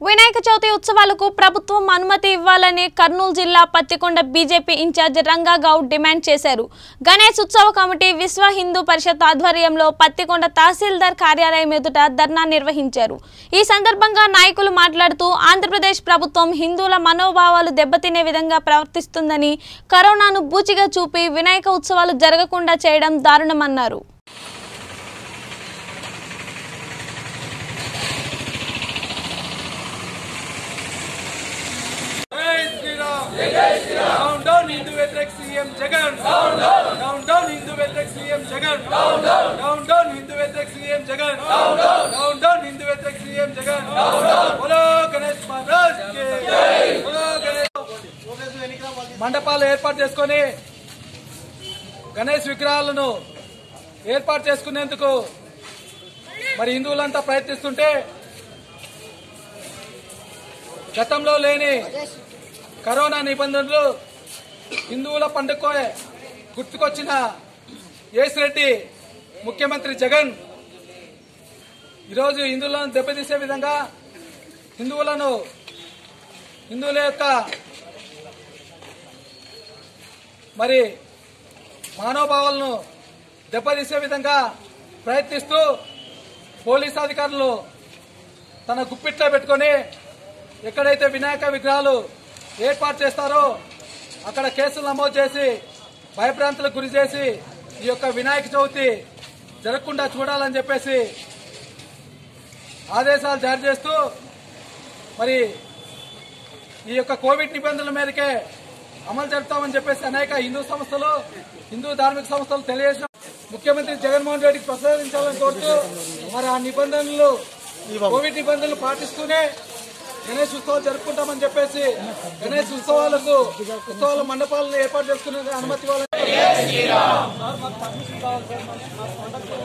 వినాయక చవితి ఉత్సవాలకు ప్రభుత్వం అనుమతి ఇవ్వాలని కర్నూలు జిల్లా Pattikonda BJP incharge Ranga Goud demand చేశారు గణేష్ ఉత్సవ కమిటీ విశ్వ హిందూ పరిషత్ ఆధ్వర్యంలో పత్తికొండ తహసీల్దార్ కార్యాలయం ఎదుట ధర్నా నిర్వహించారు ఈ సందర్భంగా నాయకులు మాట్లాడుతూ ఆంధ్రప్రదేశ్ ప్రభుత్వం హిందువుల మనోభావాలు దెబ్బతినే విధంగా ప్రవర్తిస్తుందని కరోనాను బూచిగా చూపి వినాయక ఉత్సవాలు జరగకుండా చేయడం దారుణమన్నారు జై శ్రీరామ్ జై శ్రీరామ్ డౌన్ డౌన్ హిందూ వ్యతిరేక్ CM Jagan down down down down Hindu వ్యతిరేక్ CM Jagan down down down down Hindu వ్యతిరేక్ CM Jagan down down down down Hindu వ్యతిరేక్ సీఎం జగన్ డౌన్ డౌన్ బోలో గణేష్ మహారాజ్ కి జై బోలో గణేష్ మండపాలు ఏర్పాటు చేసుకొని గణేష్ విగ్రహాలను ఏర్పాటు చేసుకునేందుకు మరి హిందువులంతా ప్రయత్నిస్తుంటే గతంలో లేని కరోనా నిబంధనలు హిందువుల పండుగ గుర్తుకొచ్చిన రెడ్డి ముఖ్యమంత్రి జగన్ ఈరోజు హిందువులను దెబ్బతీసే విధంగా హిందువులను హిందువుల యొక్క మరి మానవభావాలను దెబ్బతీసే విధంగా ప్రయత్నిస్తూ పోలీస్ అధికారులు తన గుప్పిట్లో పెట్టుకొని ఎక్కడైతే వినాయక విగ్రహాలు ఏర్పాటు చేస్తారో అక్కడ కేసులు నమోదు చేసి భయభ్రాంతులకు గురి చేసి ఈ యొక్క వినాయక చవితి జరగకుండా చూడాలని చెప్పేసి ఆదేశాలు జారీ చేస్తూ మరి ఈ యొక్క కోవిడ్ నిబంధనల మేరకే అమలు జరుపుతామని చెప్పేసి అనేక హిందూ సంస్థలు హిందూ ధార్మిక సంస్థలు తెలియజేసిన ముఖ్యమంత్రి జగన్మోహన్ రెడ్డికి ప్రసాదించాలని కోరుతూ మరి ఆ నిబంధనలు కోవిడ్ నిబంధనలు పాటిస్తూనే గణేష్ ఉత్సవాలు జరుపుకుంటామని చెప్పేసి గణేష్ ఉత్సవాలకు ఉత్సవాల మండపాలను ఏర్పాటు చేసుకునే అనుమతి ఇవ్వాలని